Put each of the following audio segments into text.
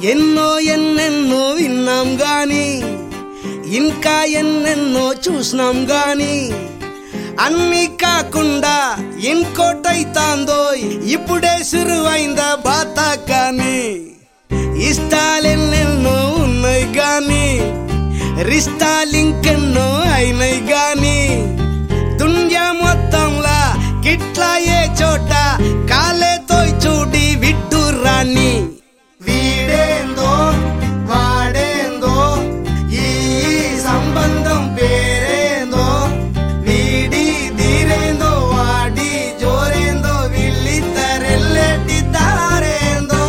ఎన్నో ఎన్నెన్నో విన్నాం గాని ఇంకా ఎన్నెన్నో చూసినాం గాని అన్ని కాకుండా ఇంకోటైతాందో ఇప్పుడే సురువైందా బాత కానీ ఇష్టాలెన్నెన్నో ఉన్నాయి గాని రిష్టాలింకెన్నో అయినాయి గాని దునియా మొత్తంలా గిట్లా ఏ చోట కాలేతో చూడి విడ్డు రాని వీడేందో వాడేందో ఈ సంబంధం పేరేందో వీడి తీరేందో వాడి జోరేందో వీళ్ళిద్దరెల్లెటి దారేందో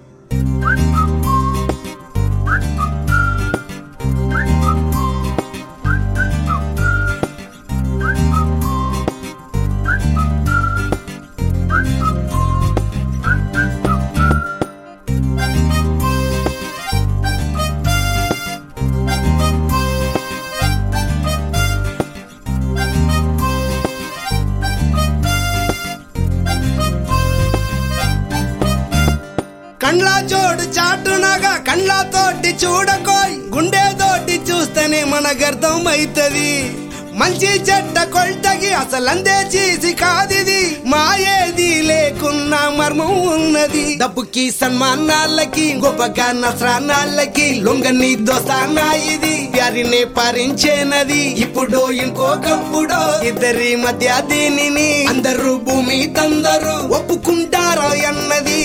కండ్ల జోడు చాటునగా కండ్లతోటి చూడకోయ్ గుండెతోటి చూస్తేనే మనకు అవుతుంది మంచి చెడ్డ కొల్టకి అసలందే చేసి కాదిది మాయేది లేకున్నా మర్మం ఉన్నది డబ్బుకి సన్మానాలకి గొప్పగా నస్రానాలకి లొంగని దోస్తానా ఇది ప్యారినే పారించేనది ఇప్పుడు ఇంకొకప్పుడు ఇద్దరి మధ్య దీనిని అందరూ భూమి తందరు ఒప్పుకుంటారో అన్నది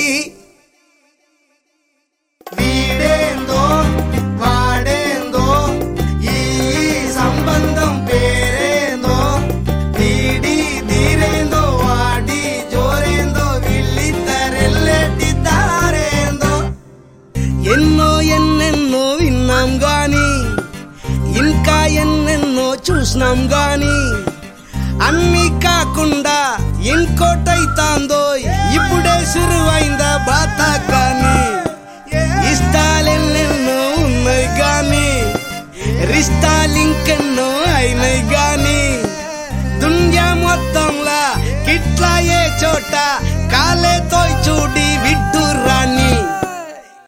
వీడేందో వాడేందో ఈ సంబంధం పేరేందో వీడి తీరేందో వాడి జోరేందో వీళ్ళిద్దరెల్లెటి దారేందో ఎన్నో ఎన్నెన్నో విన్నాం గాని ఇంకా ఎన్నెన్నో చూసినాం గాని అన్ని కాకుండా ఇంకోటైతాందో ఇప్పుడే సురువైందా బాత కానీ ఇష్టాలెన్నెన్నో ఉన్నాయి గాని రిష్టాలింకెన్నో